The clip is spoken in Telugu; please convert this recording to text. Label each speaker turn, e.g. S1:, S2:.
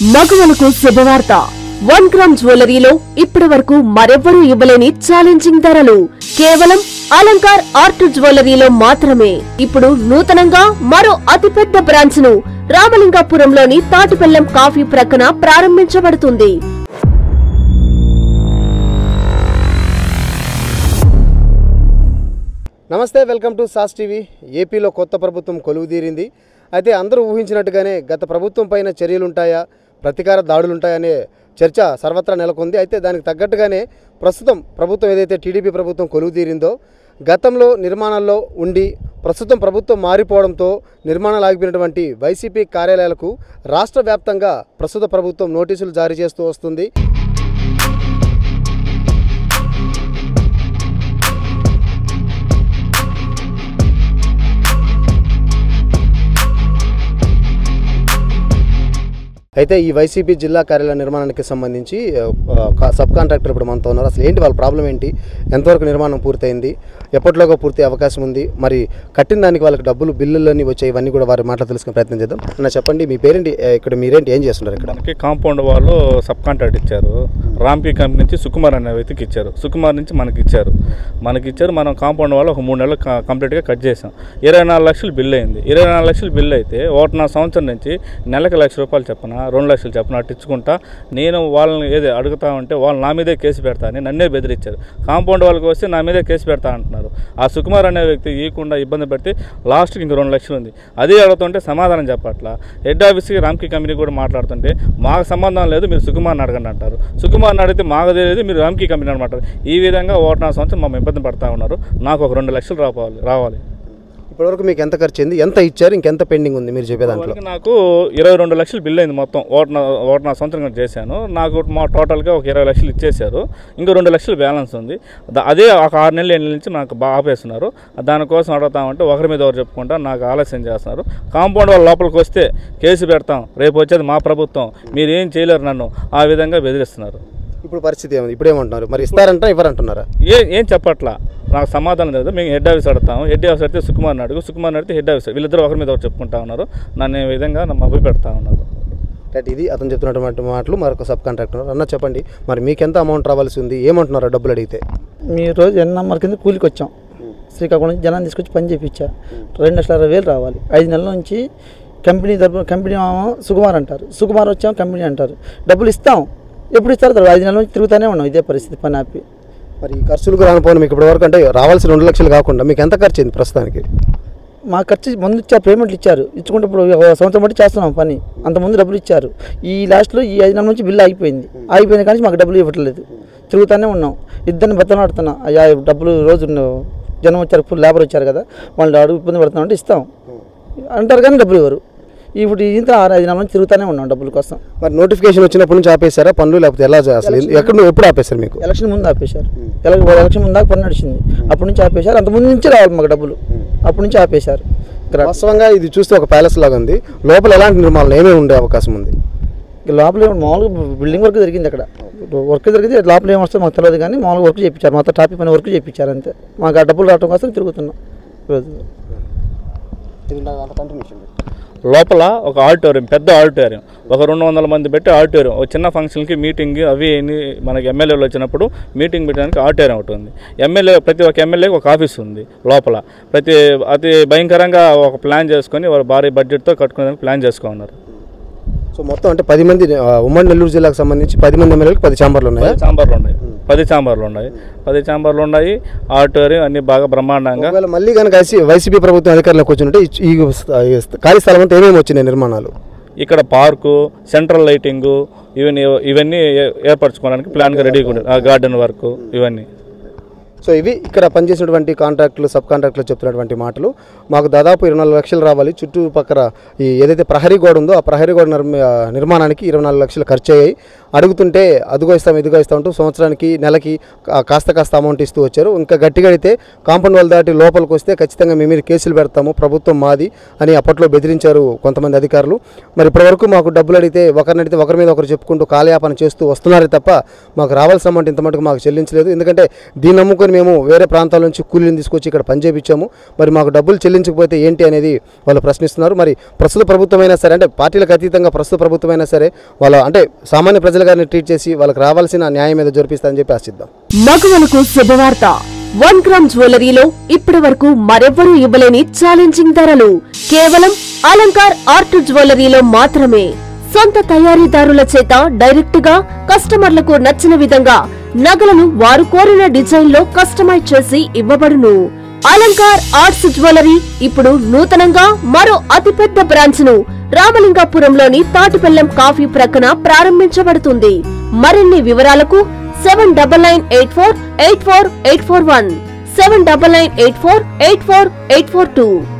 S1: మగువలకు శుభవార్త వన్ గ్రామ్ జ్యువెలరీలో ఇప్పటి వరకు మరెవ్వరూ ఇవ్వలేని ఛాలెంజింగ్ ధరలు కేవలం అలంకార్ ఆర్ట్ జ్యువెలరీలో మాత్రమే ఇప్పుడు నూతనంగా మరో అతిపెద్ద బ్రాంచ్ ను రామలింగాపురంలోని తాటిపల్లెం కాఫీ ప్రక్కన ప్రారంభించబడుతుంది
S2: నమస్తే వెల్కమ్ టు సాస్ టీవీ ఏపీలో కొత్త ప్రభుత్వం కొలువుదీరింది అయితే అందరూ ఊహించినట్టుగానే గత ప్రభుత్వం పైన చర్యలుంటాయా ప్రతీకార దాడులుంటాయనే చర్చ సర్వత్రా నెలకొంది అయితే దానికి తగ్గట్టుగానే ప్రస్తుతం ప్రభుత్వం ఏదైతే టీడీపీ ప్రభుత్వం కొలువుదీరిందో గతంలో నిర్మాణాల్లో ఉండి ప్రస్తుతం ప్రభుత్వం మారిపోవడంతో నిర్మాణాలు ఆగిపోయినటువంటి వైసీపీ కార్యాలయాలకు రాష్ట్ర వ్యాప్తంగా ప్రస్తుత ప్రభుత్వం నోటీసులు జారీ చేస్తూ వస్తుంది అయితే ఈ వైసీపీ జిల్లా కార్యాలయ నిర్మాణానికి సంబంధించి ఆ, కా- సబ్ కాంట్రాక్టర్ ఇప్పుడు మనతో ఉన్నారు అసలు ఏంటి వాళ్ళ ప్రాబ్లం ఏంటి ఎంతవరకు నిర్మాణం పూర్తయింది ఎప్పటిలోగా పూర్తి అవకాశం ఉంది మరి కట్టిన దానికి వాళ్ళకి డబ్బులు బిల్లులన్నీ వచ్చాయి ఇవన్నీ కూడా వారి మాటలు తెలుసుకునే ప్రయత్నం చేద్దాం అన్న చెప్పండి మీ పేరేంటి ఆ, ఇక్కడ మీరేంటి ఏం చేస్తున్నారు ఇక్కడ
S3: మనకి కాంపౌండ్ వాళ్ళు సబ్ కాంట్రాక్ట్ ఇచ్చారు రామ్కి కంపెనీ నుంచి సుకుమార్ అనే వ్యక్తికి ఇచ్చారు సుకుమార్ నుంచి మనకి ఇచ్చారు మనకి ఇచ్చారు మనం కాంపౌండ్ వాళ్ళు ఒక మూడు నెలలు క- కంప్లీట్గా కట్ చేసాం ఇరవై నాలుగు లక్షలు బిల్ అయింది ఇరవై నాలుగు లక్షలు బిల్ అయితే ఒకటిన్నర సంవత్సరం నుంచి నెలకి లక్ష రూపాయలు చెప్పన రెండు లక్షలు చెప్పన అటు ఇచ్చుకుంటా నేను వాళ్ళని ఏదో అడుగుతా ఉంటే వాళ్ళు నా మీదే కేసు పెడతా అని నన్నే బెదిరించారు కాంపౌండ్ వాళ్ళకి వస్తే నా మీదే కేసు పెడతా అంటున్నారు ఆ సుకుమార్ అనే వ్యక్తి ఇవ్వకుండా ఇబ్బంది పెడితే లాస్ట్కి ఇంక రెండు లక్షలు ఉంది అదే అడుగుతుంటే సమాధానం చెప్పట్లా హెడ్ ఆఫీస్కి రామ్కి కంపెనీ కూడా మాట్లాడుతుంటే మాకు సంబంధం లేదు మీరు సుకుమార్ని అడగండి అంటారు సుకుమార్ని అడిగితే మాకు తెలియదు మీరు రామ్కి కంపెనీ అనమాట ఈ విధంగా ఒకటిన్నర సంవత్సరం మమ్మల్ని ఇబ్బంది పడతా ఉన్నారు నాకు ఒక రెండు లక్షలు రావాలి రావాలి
S2: ఇప్పటివరకు మీకు ఎంత ఖర్చు అయింది ఎంత ఇచ్చారు ఇంకెంత పెండింగ్ ఉంది మీరు చెప్పే దాంట్లో
S3: వాళ్ళకి నాకు ఇరవై రెండు లక్షలు బిల్ అయింది మొత్తం ఒకటిన ఒకటిన్నర సంవత్సరం కూడా చేశాను నాకు మా టోటల్గా ఒక ఇరవై లక్షలు ఇచ్చేశారు ఇంకో రెండు లక్షలు బ్యాలెన్స్ ఉంది ద- అదే ఒక ఆరు నెలలు ఎన్ని నుంచి నాకు బాగా ఆపేస్తున్నారు దానికోసం అడుగుతామంటే ఒకరి మీద ఒకరు చెప్పుకుంటా నాకు ఆలస్యం చేస్తున్నారు కాంపౌండ్ వాళ్ళ లోపలికి వస్తే కేసు పెడతాం రేపు వచ్చేది మా ప్రభుత్వం మీరు ఏం చేయలేరు నన్ను ఆ విధంగా బెదిరిస్తున్నారు
S2: ఇప్పుడు పరిస్థితి ఏముంది ఇప్పుడు ఏమంటున్నారు మరి ఇస్తారంట ఇవ్వరంటున్నారా
S3: ఏ ఏం చెప్పట్లా నాకు సమాధానం లేదు మేము హెడ్ ఆఫీస్ అడుగుతాము హెడ్ ఆఫీస్ అడిగితే సుకుమార్ని అడుగు సుకుమార్ని అడిగితే హెడ్ ఆఫీసర్ వీళ్ళిద్దరు ఒకరి మీద ఒకరు చెప్పుకుంటా ఉన్నారు నన్ను ఈ విధంగా మభ్య పెడతా ఉన్నారు
S2: రైట్ ఇది అతను చెప్తున్నటువంటి మాటలు మరొక సబ్ కాంట్రాక్టర్ అన్న చెప్పండి మరి మీకు ఎంత అమౌంట్ రావాల్సి ఉంది ఏమంటున్నారు డబ్బులు అడిగితే
S4: మీ రోజు ఎన్ నెంబర్ కింద కూలికి వచ్చాం శ్రీకాకుళం నుంచి జనాన్ని తీసుకొచ్చి పని చేయించా రెండు లక్షల అరవై వేలు రావాలి ఐదు నెలల నుంచి కంపెనీ తరపున కంపెనీ ఏమో సుకుమార్ అంటారు సుకుమార్ వచ్చాం కంపెనీ అంటారు డబ్బులు ఇస్తాం ఎప్పుడు ఇస్తారు తర్వాత ఐదు నెలల నుంచి తిరుగుతూనే ఉన్నాం ఇదే పరిస్థితి పని ఆపి
S2: మరి ఈ ఖర్చులకు రానిపోయిన మీకు ఇప్పటి వరకు అంటే రావాల్సిన రెండు లక్షలు కాకుండా మీకు ఎంత ఖర్చు అయింది ప్రస్తుతానికి
S4: మా ఖర్చు ముందు ఇచ్చారు పేమెంట్లు ఇచ్చారు ఇచ్చుకుంటే ఇప్పుడు ఒక సంవత్సరం బట్టి చేస్తున్నాం పని అంత ముందు డబ్బులు ఇచ్చారు ఈ లాస్ట్లో ఈ ఐదు నెలల నుంచి బిల్లు ఆగిపోయింది ఆగిపోయింది కానీ మాకు డబ్బులు ఇవ్వట్లేదు తిరుగుతూనే ఉన్నాం ఇద్దరిని బతలాడుతున్నా అయ్యా డబ్బులు రోజు జనం వచ్చారు ఫుల్ లేబర్ వచ్చారు కదా వాళ్ళు అడుగు ఇబ్బంది పడుతున్నాం అంటే ఇస్తాం అంటారు కానీ డబ్బులు ఇవ్వరు ఇప్పుడు ఇంత ఆరు ఐదు నెలల నుంచి తిరుగుతూనే ఉన్నాం డబ్బుల కోసం
S2: మరి నోటిఫికేషన్ వచ్చినప్పటి నుంచి ఆపేశారా పనులు లేకపోతే ఎలా చే- అసలు ఎక్కడ నువ్వు ఎప్పుడు ఆపేశారు మీకు
S4: ఎలక్షన్ ముందు ఆపేశారు ఎల- ఎలక్షన్ ముందు దాకా పని నడిచింది అప్పటి నుంచి ఆపేశారు అంత ముందు నుంచి రావాలి మాకు డబ్బులు అప్పటి నుంచి ఆపేశారు గ్రా-
S2: వాస్తవంగా ఇది చూస్తే ఒక ప్యాలెస్ లాగా ఉంది లోపల ఎలాంటి నిర్మాణాలు ఏమేమి ఉండే అవకాశం ఉంది
S4: ఇక లోపల ఏమో మామూలుగా బిల్డింగ్ వర్క్ జరిగింది అక్కడ వర్క్ జరిగింది లోపల ఏం వస్తుందో మాకు తెలియదు కానీ మామూలుగా వర్క్ చేయించారు మొత్తం టాపిక్ పని వర్క్ చేయించారు అంతే మాకు ఆ డబ్బులు రావడం కోసం తిరుగుతున్నాం ఈరోజు
S3: లోపల ఒక ఆడిటోరియం పెద్ద ఆడిటోరియం ఒక రెండు వందల మంది పెట్టి ఆడిటోరియం ఒక చిన్న ఫంక్షన్కి మీటింగ్ అవి ఇన్ని మనకి ఎమ్మెల్యేలు వచ్చినప్పుడు మీటింగ్ పెట్టడానికి ఆడిటోరియం ఒకటి ఉంది ఎమ్మెల్యే ప్రతి ఒక్క ఎమ్మెల్యేకి ఒక ఆఫీస్ ఉంది లోపల ప్రతి అతి భయంకరంగా ఒక ప్లాన్ చేసుకొని వారు భారీ బడ్జెట్తో కట్టుకునేదానికి ప్లాన్ చేసుకున్నారు
S2: సో మొత్తం అంటే పది మంది ఆ, ఉమ్మడి నెల్లూరు జిల్లాకు సంబంధించి పది మంది ఎమ్మెల్యేలకు పది ఛాంబర్లు ఉన్నాయి
S3: పది చాంబర్లు ఉన్నాయి పది చాంబర్లు ఉన్నాయి పది చాంబర్లు ఉన్నాయి ఆడిటోరియం అన్ని బాగా బ్రహ్మాండంగా
S2: ఒకవేళ మళ్ళీ కనుక వైసీపీ ప్రభుత్వం అధికారంలోకి వచ్చినట్టే ఈ- ఈ ఈ ఖాళీ స్థలం అంతా ఏమేమి వచ్చినాయి నిర్మాణాలు
S3: ఇక్కడ పార్కు సెంట్రల్ లైటింగు ఇవన్నీ ఇవన్నీ ఏ- ఏర్పరచుకోవడానికి ప్లాన్గా రెడీగా ఉండేది ఆ గార్డెన్ వర్క్ ఇవన్నీ
S2: సో ఇవి ఇక్కడ పనిచేసినటువంటి కాంట్రాక్టులు సబ్ కాంట్రాక్టులు చెప్తున్నటువంటి మాటలు మాకు దాదాపు ఇరవై నాలుగు లక్షలు రావాలి చుట్టుపక్కల ఈ ఏదైతే ప్రహరీ గోడ ఉందో ఆ ప్రహరీ గోడ నిర్మ- నిర్మాణానికి ఇరవై నాలుగు లక్షలు ఖర్చు అయ్యాయి అడుగుతుంటే అదుగో ఇస్తాం ఇదిగో ఇస్తాం అంటూ సంవత్సరానికి నెలకి కా- కాస్త కాస్త అమౌంట్ ఇస్తూ వచ్చారు ఇంకా గట్టిగా అడిగితే కాంపౌండ్ వాళ్ళ దాటి లోపలికి వస్తే ఖచ్చితంగా మీ మీద కేసులు పెడతాము ప్రభుత్వం మాది అని అప్పట్లో బెదిరించారు కొంతమంది అధికారులు మరి ఇప్పటివరకు మాకు డబ్బులు అడిగితే ఒకరిని అడిగితే ఒకరి మీద ఒకరు చెప్పుకుంటూ కాలయాపన చేస్తూ వస్తున్నారే తప్ప మాకు రావాల్సిన అమౌంట్ ఇంత మటుకు మాకు చెల్లించలేదు ఎందుకంటే దీన్ని నమ్ముకొని నమ్ముకొని మేము వేరే ప్రాంతాల నుంచి కూలీని తీసుకొచ్చి ఇక్కడ పని చేయించాము మరి మాకు డబ్బులు చెల్లించకపోతే ఏంటి అనేది వాళ్ళు ప్రశ్నిస్తున్నారు మరి ప్రస్తుత ప్రభుత్వం అయినా సరే అంటే పార్టీలకు అతీతంగా ప్రస్తుత ప్రభుత్వం అయినా సరే వాళ్ళ అంటే సామాన్య ప్రజల గారిని ట్రీట్ చేసి వాళ్ళకి రావాల్సిన న్యాయం మీద జరిపిస్తారని చెప్పి ఆశిద్దాం
S1: మగవలకు శుభవార్త వన్ గ్రామ్ జ్యువెలరీలో ఇప్పటి వరకు మరెవ్వరూ ఇవ్వలేని ఛాలెంజింగ్ ధరలు కేవలం అలంకార్ ఆర్ట్ జ్యువెలరీలో మాత్రమే సొంత తయారీదారుల చేత డైరెక్ట్ గా కస్టమర్లకు నచ్చిన విధంగా నగలను వారు కోరిన డిజైన్ లో కస్టమైజ్ చేసి ఇవ్వబడును అలంకార్ ఆర్ట్స్ జ్యువెలరీ ఇప్పుడు నూతనంగా మరో అతిపెద్ద బ్రాంచ్ ను రామలింగాపురంలోని తాటిపల్లెం కాఫీ ప్రక్కన ప్రారంభించబడుతుంది మరిన్ని వివరాలకు seven double nine eight four eight four eight four one seven double nine eight four eight four eight four two